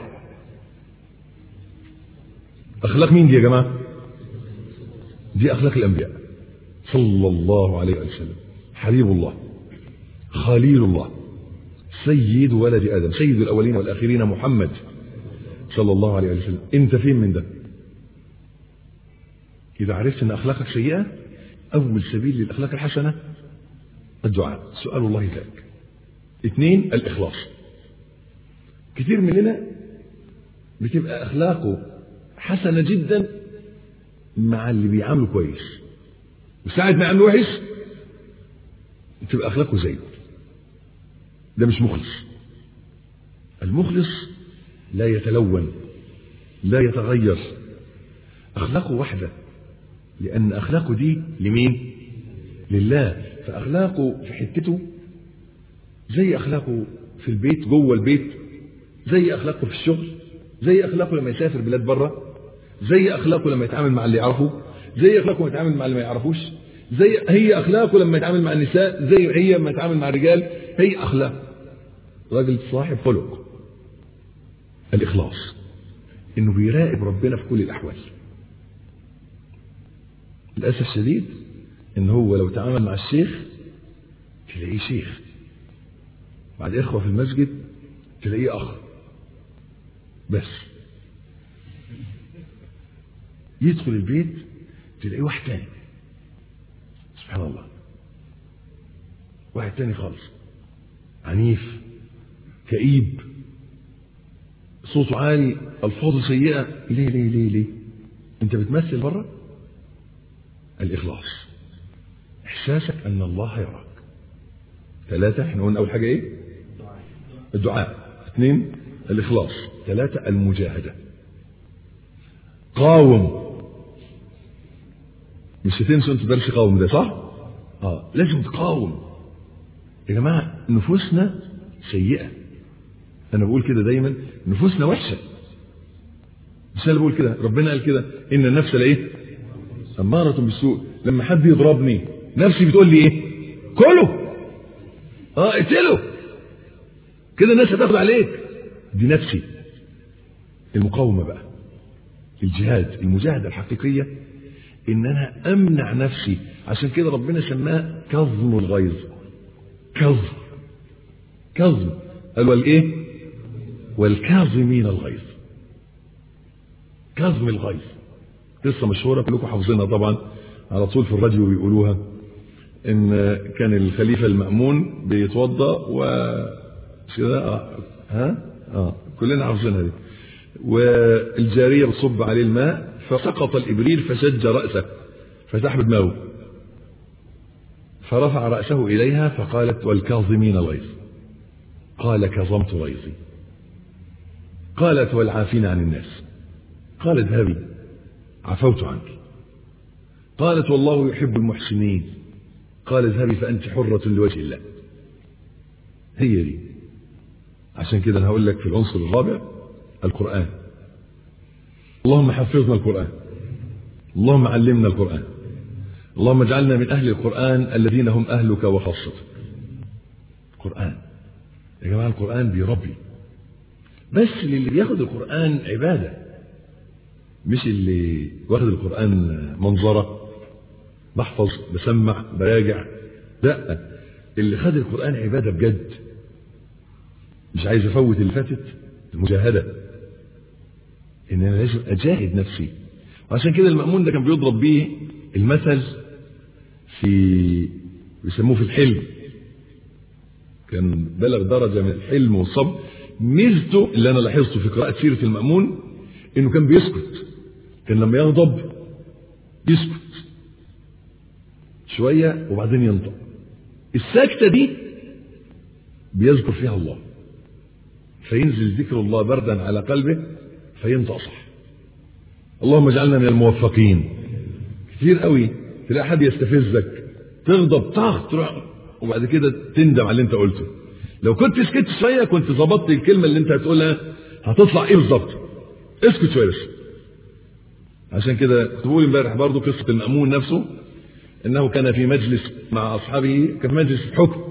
أخلاق مين دي يا جماعة دي أخلاق الأنبياء صلى الله عليه وسلم حبيب الله خليل الله سيد ولد آدم سيد الأولين والآخرين محمد صلى الله عليه وسلم أنت فين من ده إذا عرفت أن أخلاقك سيئة أول سبيل للأخلاق الحسنة الدعاء سؤال الله ذلك اثنين الإخلاص كتير مننا بتبقى أخلاقه حسنة جدا مع اللي بيعامله كويس وساعة ما يعامله وحش تبقى أخلاقه زيه ده مش مخلص المخلص لا يتلون لا يتغير أخلاقه واحدة لأن أخلاقه دي لمين لله فأخلاقه في حتته زي أخلاقه في البيت جوه البيت زي أخلاقه في الشغل زي أخلاقه لما يسافر بلاد بره زي أخلاقه لما يتعامل مع اللي يعرفه زي أخلاقه لما يتعامل مع اللي ما يعرفوش زي هي أخلاقه لما يتعامل مع النساء زي هي لما يتعامل مع الرجال هي أخلاق راجل صاحب خلق الإخلاص إنه بيراقب ربنا في كل الأحوال للأسف الشديد إن هو لو تعامل مع الشيخ تلاقيه شيخ مع الإخوة في المسجد تلاقيه أخ بس يدخل البيت تلاقيه واحد تاني سبحان الله واحد تاني خالص عنيف كئيب صوته عالي الفاظه سيئه ليه ليه ليه ليه انت بتمثل بره الاخلاص احساسك ان الله يراك ثلاثه احنا قلنا اول حاجه ايه الدعاء اثنين الاخلاص ثلاثه المجاهده قاوم مش هتنسوا انتوا درس قاوم ده صح اه لازم تقاوم يا جماعه نفوسنا سيئه انا بقول كده دايما نفوسنا وحشه مش انا بقول كده ربنا قال كده ان النفس لايه اماره بالسوء لما حد يضربني نفسي بتقول لي ايه كله اه اقتله كده الناس هتاخد عليك دي نفسي المقاومه بقى الجهاد المجاهده الحقيقيه ان انا امنع نفسي عشان كده ربنا سماها كظم الغيظ كظم كظم قال والايه والكاظمين الغيظ كظم الغيظ قصه مشهوره كلكم حافظينها طبعا على طول في الراديو بيقولوها ان كان الخليفه المامون بيتوضا و كده آه. ها اه كلنا حافظينها دي والجاريه بتصب عليه الماء فسقط الابريل فشج راسه فتحب دماغه فرفع راسه اليها فقالت والكاظمين الغيظ قال كظمت غيظي قالت والعافين عن الناس قال اذهبي عفوت عنك قالت والله يحب المحسنين قال اذهبي فأنت حرة لوجه الله هي دي عشان كده انا هقول لك في العنصر الرابع القرآن اللهم حفظنا القرآن اللهم علمنا القرآن اللهم اجعلنا من أهل القرآن الذين هم أهلك وخاصتك القرآن يا جماعة القرآن بيربي بس اللي بياخد القرآن عبادة مش اللي واخد القرآن منظرة بحفظ بسمع براجع لا اللي خد القرآن عبادة بجد مش عايز افوت اللي فاتت المجاهدة ان انا لازم اجاهد نفسي وعشان كده المأمون ده كان بيضرب بيه المثل في بيسموه في الحلم كان بلغ درجة من الحلم والصبر ميزته اللي انا لاحظته في قراءة سيرة المأمون انه كان بيسكت كان لما يغضب يسكت شوية وبعدين ينطق السكتة دي بيذكر فيها الله فينزل ذكر الله بردا على قلبه فينطق صح اللهم اجعلنا من الموفقين كتير قوي تلاقي حد يستفزك تغضب طخ تروح وبعد كده تندم على اللي انت قلته لو كنت سكت شويه كنت ظبطت الكلمه اللي انت هتقولها هتطلع ايه بالظبط اسكت شويه بس عشان كده كنت بقول امبارح برضه قصه المامون نفسه انه كان في مجلس مع اصحابه كان في مجلس حكم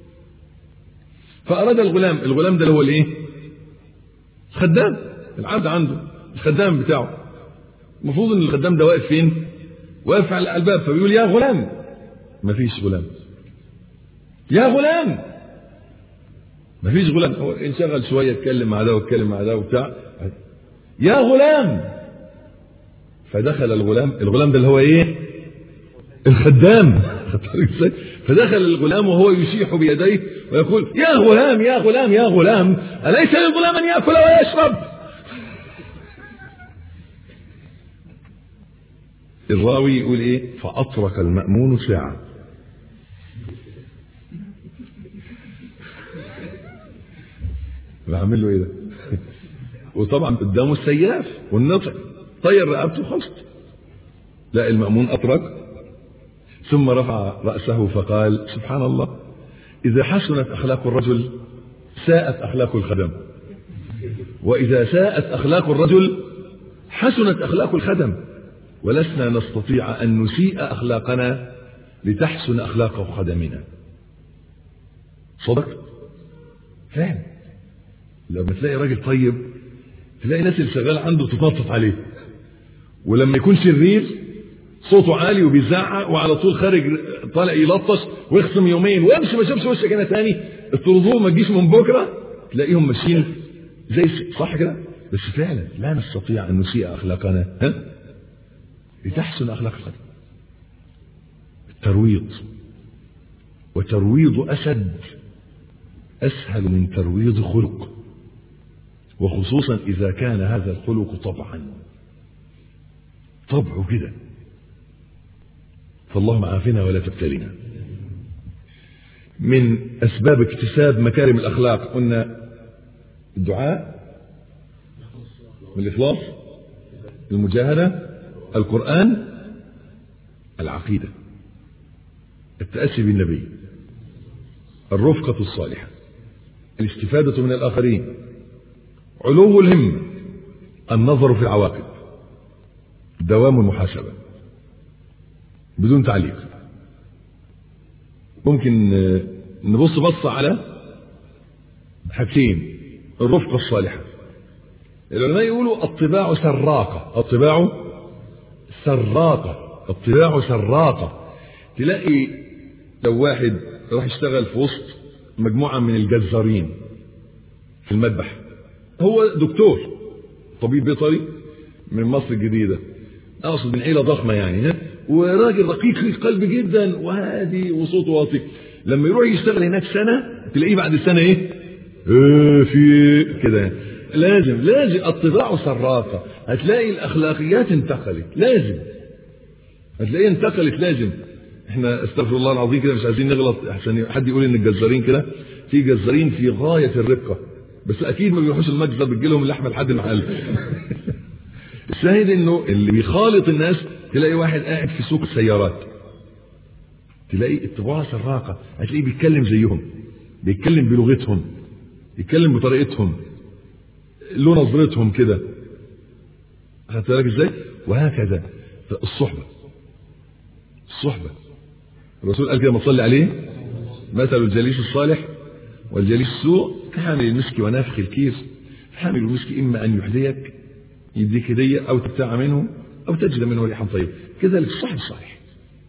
فاراد الغلام الغلام ده اللي هو الايه خدام العبد عنده الخدام بتاعه المفروض ان الخدام ده واقف فين واقف على الباب فبيقول يا غلام مفيش غلام يا غلام مفيش غلام هو انشغل شويه يتكلم مع ده ويتكلم مع ده وبتاع يا غلام فدخل الغلام الغلام ده اللي هو ايه الخدام فدخل الغلام وهو يشيح بيديه ويقول يا غلام يا غلام يا غلام أليس للغلام أن يأكل ويشرب الراوي يقول ايه فأطرق المأمون ساعة بعمل له ايه ده وطبعا قدامه السياف والنطع طير رقبته خلصت لا المأمون أطرق ثم رفع رأسه فقال سبحان الله إذا حسنت أخلاق الرجل ساءت أخلاق الخدم وإذا ساءت أخلاق الرجل حسنت أخلاق الخدم ولسنا نستطيع أن نسيء أخلاقنا لتحسن أخلاق خدمنا صدق فعلا لما تلاقي راجل طيب تلاقي الناس اللي شغال عنده تتنطط عليه ولما يكون شرير صوته عالي وبيزعق وعلى طول خارج طالع يلطش ويخصم يومين ويمشي ما شافش وشك انا تاني اطردوه ما تجيش من بكره تلاقيهم ماشيين زي صح كده بس فعلا لا نستطيع ان نسيء اخلاقنا ها لتحسن اخلاق الخلق الترويض وترويض اسد اسهل من ترويض خلق وخصوصا اذا كان هذا الخلق طبعا طبعه كده فاللهم عافنا ولا تبتلينا من أسباب اكتساب مكارم الأخلاق قلنا الدعاء والإخلاص المجاهدة القرآن العقيدة التأسي بالنبي الرفقة الصالحة الاستفادة من الآخرين علو الهمة النظر في العواقب دوام المحاسبة بدون تعليق ممكن نبص بصة على حاجتين الرفقة الصالحة العلماء يقولوا الطباع سراقة الطباع سراقة الطباع سراقة تلاقي لو واحد راح يشتغل في وسط مجموعة من الجزارين في المذبح هو دكتور طبيب بيطري من مصر الجديدة أقصد من عيلة ضخمة يعني وراجل رقيق القلب جدا وهادي وصوته واطي لما يروح يشتغل هناك سنة تلاقيه بعد السنة ايه ايه في كده لازم لازم الطباع سراقة هتلاقي الأخلاقيات انتقلت لازم هتلاقيها انتقلت لازم احنا استغفر الله العظيم كده مش عايزين نغلط عشان حد يقول ان الجزارين كده في جزارين في غاية الرقة بس اكيد ما بيروحوش المجزر بتجي لهم اللحمه لحد المحل الشاهد انه اللي بيخالط الناس تلاقي واحد قاعد في سوق السيارات تلاقي الطباع سراقه هتلاقيه بيتكلم زيهم بيتكلم بلغتهم يتكلم بطريقتهم له نظرتهم كده خدت بالك ازاي وهكذا الصحبة الصحبة الرسول قال كده ما تصلي عليه مثل الجليس الصالح والجليس السوء كحامل المسك ونافخ الكيس حامل المسك إما أن يحذيك يديك هدية أو تبتاع منه أو تجد منه ريحا طيبة كذلك الصاحب الصالح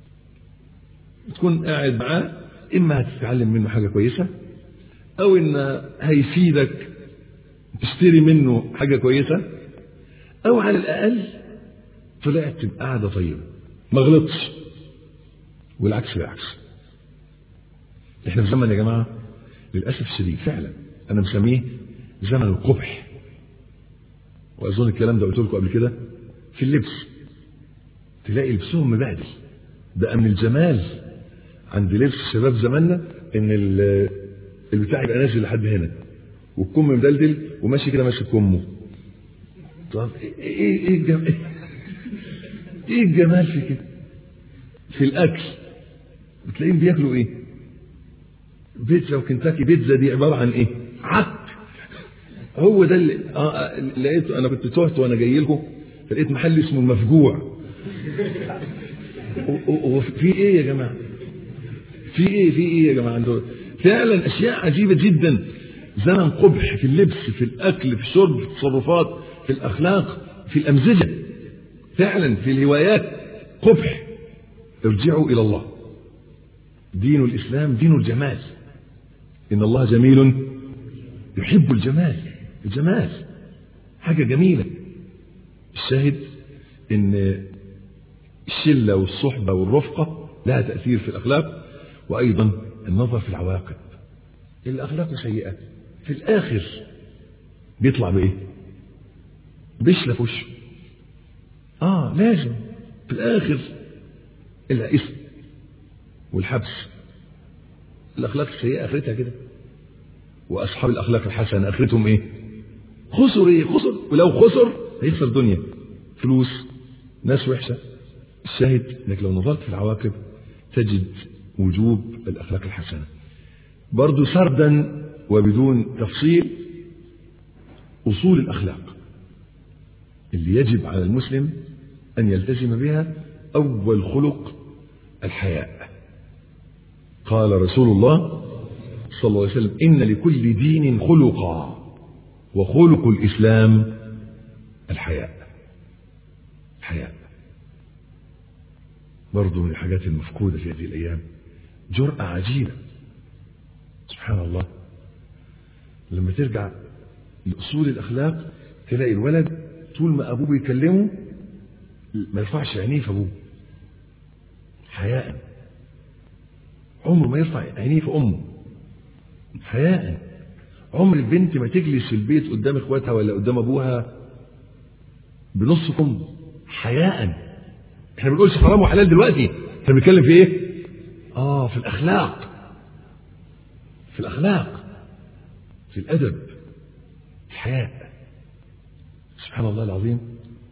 تكون قاعد معاه إما هتتعلم منه حاجة كويسة أو إن هيفيدك تشتري منه حاجة كويسة أو على الأقل طلعت بقعدة طيبة ما غلطش والعكس بالعكس احنا في زمن يا جماعة للأسف الشديد فعلا أنا مسميه زمن القبح وأظن الكلام ده قلت لكم قبل كده في اللبس تلاقي لبسهم مبهدل ده من الجمال عند لبس شباب زماننا ان البتاع يبقى نازل لحد هنا والكم مدلدل وماشي كده ماشي بكمه طب ايه ايه الجمال ايه الجمال في كده في الاكل بتلاقيهم بياكلوا ايه بيتزا وكنتاكي بيتزا دي عباره عن ايه عك هو ده اللي آه لقيته انا كنت تهت وانا جاي لكم فلقيت محل اسمه المفجوع وفي ايه يا جماعه في ايه في ايه يا جماعه عنده فعلا اشياء عجيبه جدا زمن قبح في اللبس في الاكل في الشرب في التصرفات في الاخلاق في الامزجه فعلا في الهوايات قبح ارجعوا الى الله دين الاسلام دين الجمال ان الله جميل يحب الجمال الجمال حاجه جميله الشاهد ان الشله والصحبه والرفقه لها تاثير في الاخلاق وايضا النظر في العواقب الاخلاق سيئه في الاخر بيطلع بايه بيشلف وشه اه لازم في الاخر الاسم والحبس الاخلاق السيئه اخرتها كده واصحاب الاخلاق الحسنه اخرتهم ايه خسر ايه خسر ولو خسر هيخسر دنيا فلوس ناس وحشه الشاهد انك لو نظرت في العواقب تجد وجوب الاخلاق الحسنه برضو سردا وبدون تفصيل اصول الاخلاق اللي يجب على المسلم ان يلتزم بها اول خلق الحياء قال رسول الله صلى الله عليه وسلم ان لكل دين خلقا وخلق الاسلام الحياء الحياء برضه من الحاجات المفقودة في هذه الأيام جرأة عجيبة سبحان الله لما ترجع لأصول الأخلاق تلاقي الولد طول ما أبوه بيكلمه ما يرفعش عينيه في أبوه حياء عمره ما يرفع عينيه في أمه حياء عمر البنت ما تجلس في البيت قدام اخواتها ولا قدام ابوها بنص كم حياء احنا بنقولش حرام وحلال دلوقتي احنا بنتكلم في ايه اه في الاخلاق في الاخلاق في الادب في الحياء سبحان الله العظيم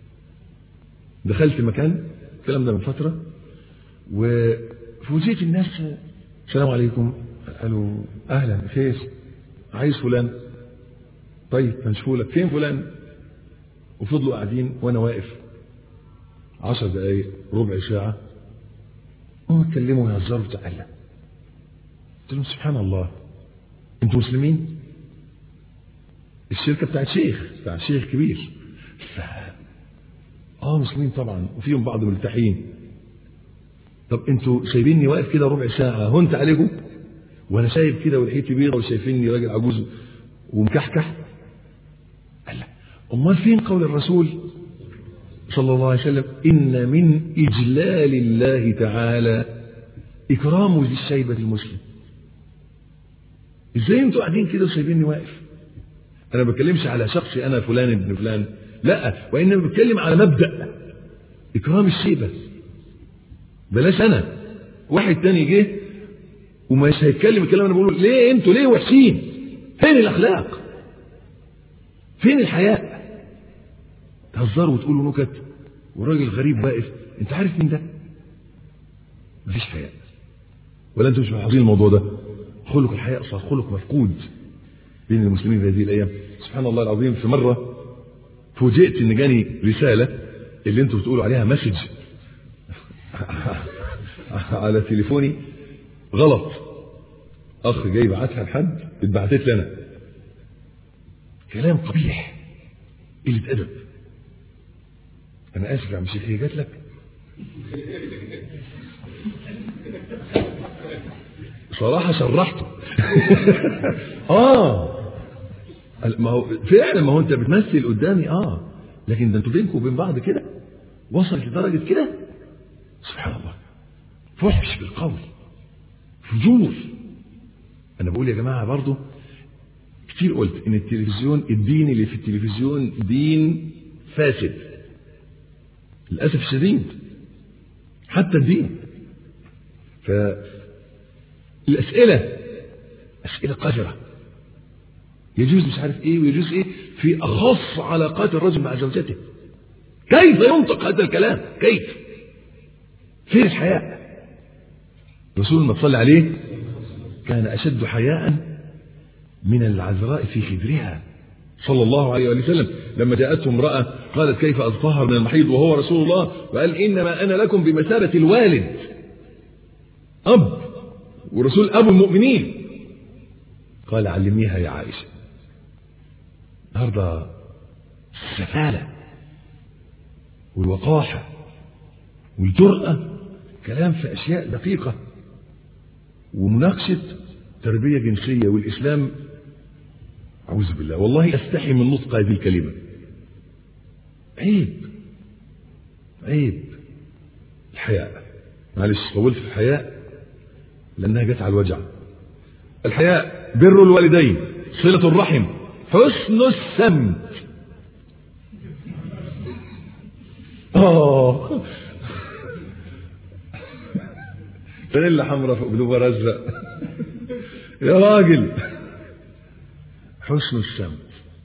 دخلت مكان الكلام ده من فتره وفوجئت الناس السلام عليكم قالوا اهلا خير عايز فلان طيب هنشوفه لك فين فلان وفضلوا قاعدين وانا واقف عشر دقايق ربع ساعة هم اتكلموا ويهزروا تعالى قلت لهم سبحان الله انتوا مسلمين الشركة بتاعت شيخ بتاع شيخ كبير ف... اه مسلمين طبعا وفيهم بعض مرتاحين طب انتوا سايبيني واقف كده ربع ساعة هنت عليكم وانا شايف كده ولحيتي بيضة وشايفيني راجل عجوز ومكحكح قال امال فين قول الرسول صلى الله عليه وسلم إن من إجلال الله تعالى إكرام ذي الشيبة المسلم إزاي أنتوا قاعدين كده وسايبيني واقف أنا ما بتكلمش على شخصي أنا فلان ابن فلان لا وإنما بتكلم على مبدأ إكرام الشيبة بلاش أنا واحد تاني جه ومش هيتكلم الكلام أنا بقوله ليه أنتوا ليه وحشين فين الأخلاق فين الحياء تهزروا وتقولوا نكت وراجل غريب واقف انت عارف مين ده مفيش حياء ولا انتوا مش ملاحظين الموضوع ده خلق الحياء صار خلق مفقود بين المسلمين في هذه الايام سبحان الله العظيم في مره فوجئت ان جاني رساله اللي انتوا بتقولوا عليها مسج على تليفوني غلط اخ جاي بعتها لحد اتبعتت لي انا كلام قبيح قله ادب انا اسف يا عم شيخ هي جات لك صراحه شرحته اه ما هو فعلا ما هو انت بتمثل قدامي اه لكن ده انتوا بينكم وبين بعض كده وصلت لدرجه كده سبحان الله فحش بالقول فجور انا بقول يا جماعه برضو كتير قلت ان التلفزيون الدين اللي في التلفزيون دين فاسد للاسف الشديد حتى الدين فالاسئله اسئله قذره يجوز مش عارف ايه ويجوز ايه في اخص علاقات الرجل مع زوجته كيف ينطق هذا الكلام كيف فين الحياء رسول ما صلى عليه كان اشد حياء من العذراء في خدرها صلى الله عليه وسلم لما جاءته امرأة قالت كيف أتطهر من المحيض وهو رسول الله وقال إنما أنا لكم بمثابة الوالد أب ورسول أبو المؤمنين قال علميها يا عائشة النهارده السفالة والوقاحة والجرأة كلام في أشياء دقيقة ومناقشة تربية جنسية والإسلام أعوذ بالله والله أستحي من نطق هذه الكلمة عيب عيب الحياء معلش طولت في الحياء لأنها جت على الوجع الحياء بر الوالدين صلة الرحم حسن السمت اه فانيلا حمراء فوق بلوبر ازرق يا راجل حسن السمت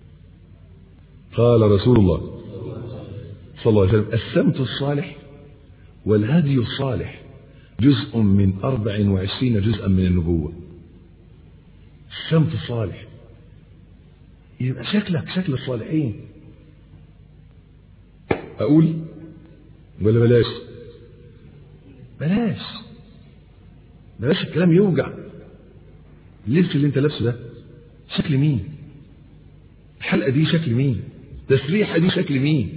قال رسول الله صلى الله عليه وسلم السمت الصالح والهدي الصالح جزء من أربع وعشرين جزءا من النبوة السمت الصالح يبقى شكلك شكل الصالحين أقول ولا بلاش بلاش بلاش الكلام يوجع اللبس اللي انت لابسه ده شكل مين الحلقة دي شكل مين التسريحة دي شكل مين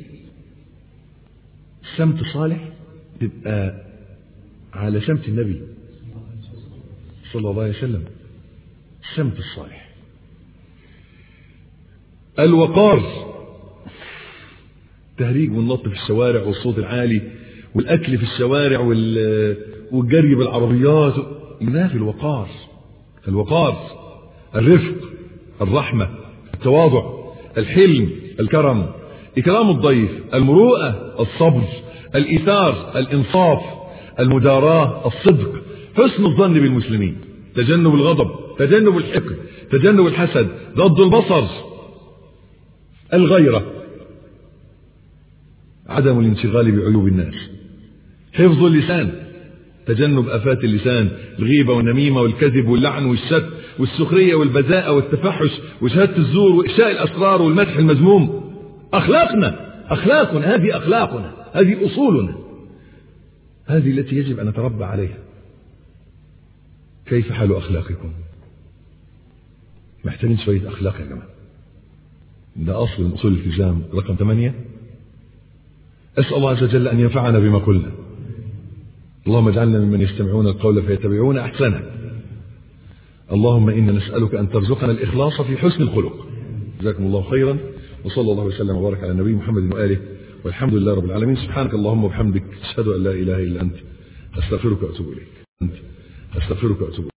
سمت صالح تبقى على سمت النبي صلى الله عليه وسلم السمت الصالح الوقار تهريج والنط في الشوارع والصوت العالي والاكل في الشوارع والجري بالعربيات ما في الوقار الوقار الرفق الرحمة التواضع الحلم الكرم إكرام الضيف المروءة الصبر الإيثار الإنصاف المداراة الصدق حسن الظن بالمسلمين تجنب الغضب تجنب الحقد تجنب الحسد غض البصر الغيرة عدم الانشغال بعيوب الناس حفظ اللسان تجنب آفات اللسان الغيبة والنميمة والكذب واللعن والشك والسخرية والبذاءة والتفحش وشهادة الزور وإفشاء الأسرار والمدح المذموم أخلاقنا أخلاقنا هذه أخلاقنا هذه أصولنا هذه التي يجب أن نتربى عليها كيف حال أخلاقكم محتاجين شوية أخلاق يا جماعة ده أصل من أصول الالتزام رقم ثمانية أسأل الله عز وجل أن ينفعنا بما قلنا اللهم اجعلنا ممن يستمعون القول فيتبعون أحسنه اللهم إنا نسألك أن ترزقنا الإخلاص في حسن الخلق جزاكم الله خيرا وصلى الله وسلم وبارك على النبي محمد وآله والحمد لله رب العالمين سبحانك اللهم وبحمدك أشهد أن لا إله إلا أنت أستغفرك وأتوب إليك أنت أستغفرك وأتوب إليك